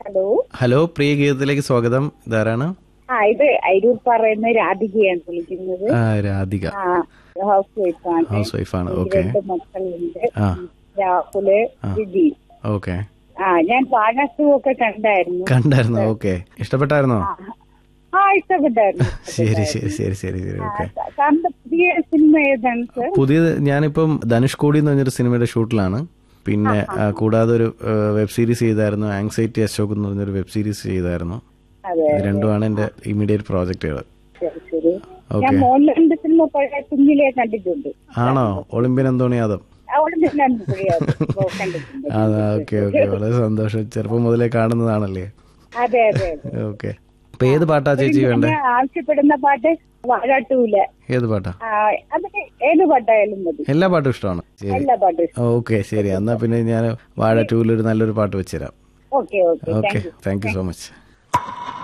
Hello hello പ്രിയ ഗീതത്തിലേക്ക് സ്വാഗതം ഇതാരാണ് ആ ഇത് അരൂർ പറയുന്ന രാധികയാണ് വിളിക്കുന്നത് ആ, രാധിക ആ ഹൗസ് വൈഫാണ് ഹൗസ് വൈഫാണ് എനിക്ക് ഓക്കെ രണ്ട് മക്കളുണ്ട് ആ രാഹുല് വിജി ഓക്കെ ആ ഞാൻ വാഴാസു ഒക്കെ കണ്ടായിരുന്നു കണ്ടായിരുന്നോ ഓക്കെ ഇഷ്ടപ്പെട്ടായിരുന്നോ ആ. ആ ഇഷ്ടപ്പെട്ടായിരുന്നു ശരി ശരി ശരി ശരി ശരി ഓക്കെ സാറിന്റെ പുതിയ സിനിമ ഏതാണ് സർ പുതിയത് ഞാനിപ്പം ധനുഷ്കോടി എന്ന് പറഞ്ഞൊരു സിനിമയുടെ ഷൂട്ടിലാണ് പിന്നെ ആ, കൂടാതെ ഒരു വെബ് സീരീസ് ചെയ്തായിരുന്നു ആങ്സൈറ്റി അശോക് എന്ന് പറഞ്ഞൊരു വെബ് സീരീസ് ചെയ്തായിരുന്നു അതെ ഇത് രണ്ടുമാണ് എന്റെ ഇമ്മീഡിയറ്റ് പ്രോജക്റ്റുകൾ ശരി ശരി ഞാൻ ഓക്കെ മോഹൻലാലിന്റെ സിനിമ പഴയ കുഞ്ഞിലെ കണ്ടിട്ടുണ്ട് ആണോ ഒളിമ്പ്യൻ അന്തോണി യാദവ് അവിടെ നിന്നാണ് കണ്ടിട്ടുണ്ട് അതാ ഓക്കെ ഓക്കെ വളരെ സന്തോഷം ചെറുപ്പം മുതലേ കാണുന്നതാണല്ലേ അതെ അതെ അതെ ഓക്കെ അപ്പൊ ഏത് പാട്ടാ ചേച്ചി വേണ്ടേ ഞാൻ ആവശ്യപ്പെടുന്ന പാട്ട് വാഴാട്ടൂല ഏത് പാട്ടാ അതിന് ഏത് പാട്ടായാലും മതി എല്ലാ പാട്ടും ഇഷ്ടമാണ് ശരി എല്ലാ പാട്ടും ഓക്കെ ശരി എന്നാ പിന്നെ ഞാൻ വാഴ ടൂവിൽ ഒരു നല്ലൊരു പാട്ട് വെച്ചുതരാം okay okay okay thank you thank you so much